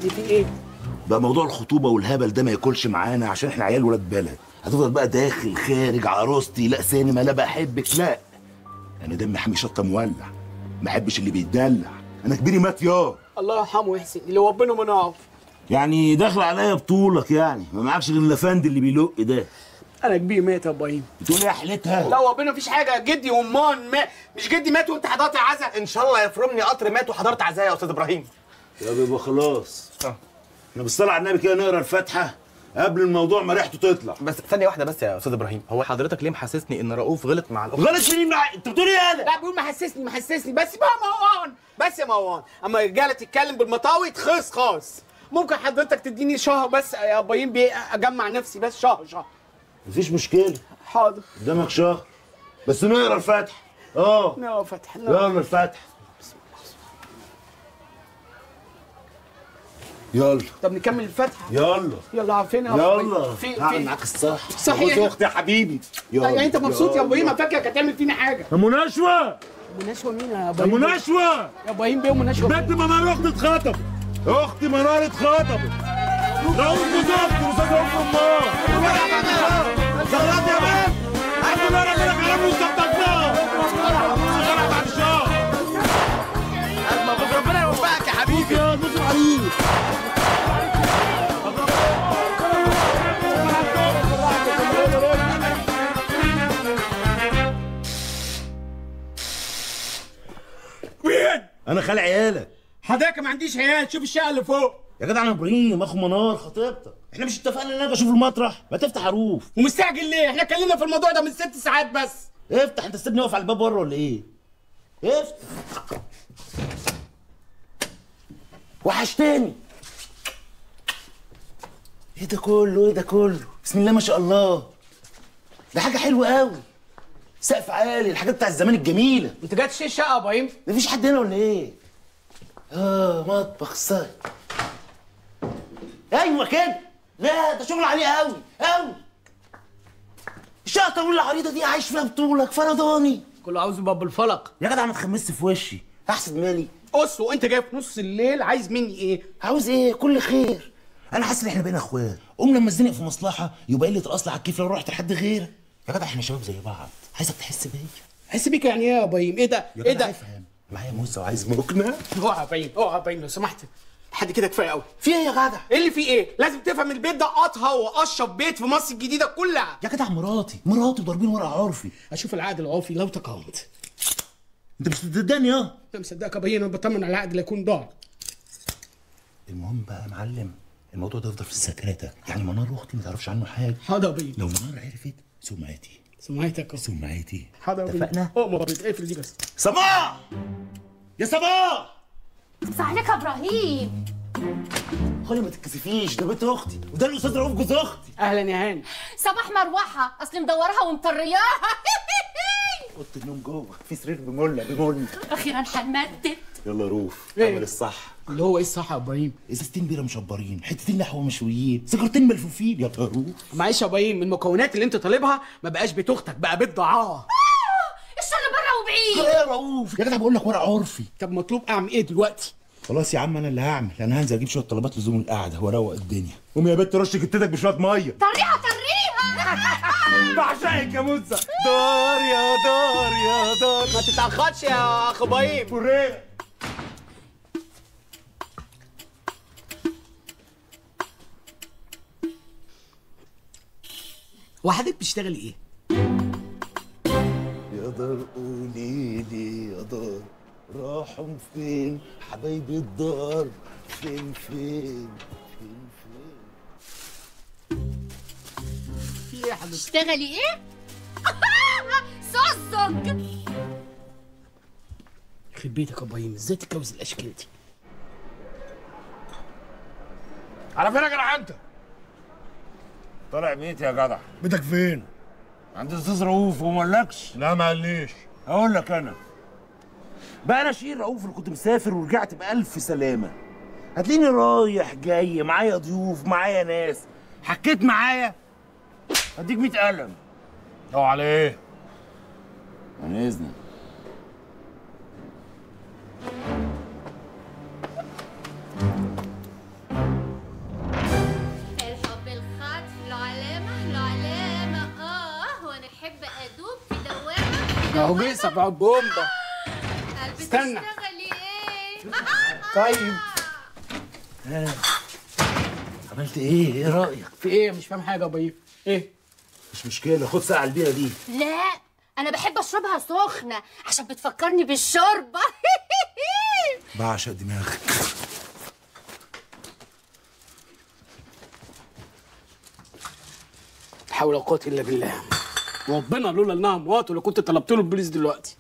دي في ايه بقى موضوع الخطوبه والهبل ده ما ياكلش معانا عشان احنا عيال ولاد بلد هتفضل بقى داخل خارج عروستي لا سينما لا بحبك لا انا دمي حامي شطه مولع ما احبش اللي بيتدلع انا كبيري مات يا الله يرحمه ويحسن اللي ربنا ما نعرف يعني داخل عليا بطولك يعني ما معكش غير الافندي اللي بيلق ده انا كبير مات يا ابراهيم بتقول ايه يا حلتها لا ربنا مفيش حاجه جدي ومان ما مش جدي مات وانت حضرت عزا ان شاء الله يفرمني قطر مات وحضرت عزايا يا استاذ ابراهيم يا بيبقى خلاص احنا بالصلاه على النبي كده نقرا الفاتحه قبل الموضوع ما ريحته تطلع بس ثانيه واحده بس يا استاذ ابراهيم هو حضرتك ليه محسسني ان رؤوف غلط مع الاخت غلط مين مع انت بتقول ايه انا لا بيقول محسسني محسسني بس بقى مروان بس يا مروان اما الرجاله تتكلم بالمطاوي تخص خاص ممكن حضرتك تديني شهر بس يا ابراهيم بيه اجمع نفسي بس شهر شهر مفيش مشكله حاضر قدامك شهر بس نقرا الفاتحه اه نقرا فتح يلا الفاتحه يلا طب نكمل الفتحه يلا يلا عارفين يا يلا إبراهيم. في هعمل في معاك الصح صحيح. بص اختي يا حبيبي يلا يعني انت مبسوط يا يلا. ابراهيم أنا فاكرك هتعمل فينا حاجه يا مناشوه مناشوه مين يا يا ابراهيم مناشوه يا ابراهيم بيه ومناشوه بنت منار اختي اتخطبت اختي منار اتخطبت رؤوف بزوجتي استاذ رؤوف امار زغلط يا بنت عارف ان انا كده كلام مستقبلناه شغالة بعد شهر مبروك ربنا يوفقك يا حبيبي يا بص عليك مين انا خال عيالك حضرتك ما عنديش عيال شوف الشقه اللي فوق يا جدع انا ابراهيم اخو منار خطيبتك احنا مش اتفقنا ان انا اشوف المطرح ما تفتح عروف ومستعجل ليه احنا اتكلمنا في الموضوع ده من ست ساعات بس افتح انت سيبني واقف على الباب بره ولا ايه افتح وحشتني ايه ده كله ايه ده كله بسم الله ما شاء الله ده حاجه حلوه قوي سقف عالي الحاجات بتاع الزمان الجميله انت جاي تشتري الشقه يا ابراهيم مفيش حد هنا ولا ايه اه مطبخ صاي ايوه كده لا ده شغل عليه قوي قوي الشقه الطويله العريضه دي عايش فيها بطولك فرداني كله عاوز يبقى بالفلق يا جدع ما تخمسش في وشي احسد مالي قص وانت جاي في نص الليل عايز مني ايه عاوز ايه كل خير انا حاسس ان احنا بقينا اخوات قوم لما اتزنق في مصلحه يبقى قله الاصل على الكيف لو رحت لحد غيرك يا جدع احنا شباب زي بعض عايزك تحس بيا حس بيك يعني ايه يا ابراهيم ايه ده يا ايه جدع ده افهم معايا موزه وعايز مكنه اوعى يا ابراهيم اوعى يا ابراهيم لو سمحت لحد كده كفايه قوي في ايه يا جدع ايه اللي فيه ايه لازم تفهم البيت ده اطهى واشرب بيت في مصر الجديده كلها يا جدع مراتي مراتي ضاربين ورق عرفي اشوف العقد العرفي لو تقاومت انت مش بتصدقني يا انت مصدقك يا ابراهيم انا بطمن على العقد اللي يكون ضاع المهم بقى يا معلم الموضوع ده يفضل في السكرته يعني منار اختي ما تعرفش عنه حاجه حاضر يا ابراهيم لو منار عرفت سمعتي سمعتك سمعتي حاضر يا ابراهيم اتفقنا اؤمر يا ابراهيم اقفل دي بس صباح يا صباح عليك يا ابراهيم خلي ما تتكسفيش ده بنت اختي وده الاستاذ رؤوف جوز اختي اهلا يا هاني صباح مروحه اصل مدورها ومطرياها اوضه النوم جوه في سرير بمله بمله اخيرا هنمدد يلا روف إيه؟ اعمل الصح اللي هو ايه الصح يا ابراهيم ازازتين بيره مشبرين حتتين لحوه مشويين سيجارتين ملفوفين يا طاروف معلش يا ابراهيم المكونات اللي انت طالبها ما بقاش بيت اختك بقى بيت ضعاها الشر بره وبعيد ايه يا رؤوف يا جدع بقول لك ورق عرفي طب مطلوب اعمل ايه دلوقتي خلاص يا عم انا اللي هعمل انا هنزل اجيب شويه طلبات لزوم القعده واروق الدنيا قوم يا بنت رش كتتك بشويه ميه طريها طريها بعشقك يا موزه دار يا دار يا دار ما تتاخرش يا اخ ابراهيم فريق وحضرتك بتشتغلي ايه يا دار قولي لي يا دار راحوا فين حبايبي الدار فين فين فين فين في ايه يا حضرتك تشتغلي ايه صزق يخرب بيتك يا ابراهيم ازاي تتجوز الاشكال دي على فين يا جدع انت؟ طالع بيتي يا جدع بيتك فين؟ عند الاستاذ رؤوف وما قالكش لا ما قاليش اقول لك انا بقى انا شير رؤوف اللي كنت مسافر ورجعت بألف سلامة هتلاقيني رايح جاي معايا ضيوف معايا ناس حكيت معايا هديك 100 قلم او على ايه؟ عن اذنك اهو جيسه بقعد بومبا قلبي استنى. تشتغلي ايه طيب عملت ايه ايه رايك في ايه مش فاهم حاجه يا ابراهيم ايه مش مشكله خد ساعه البيره دي لا انا بحب اشربها سخنه عشان بتفكرني بالشوربه بعشق دماغك لا حول ولا قوه الا بالله ربنا لولا انها موات ولا كنت طلبت له البوليس دلوقتي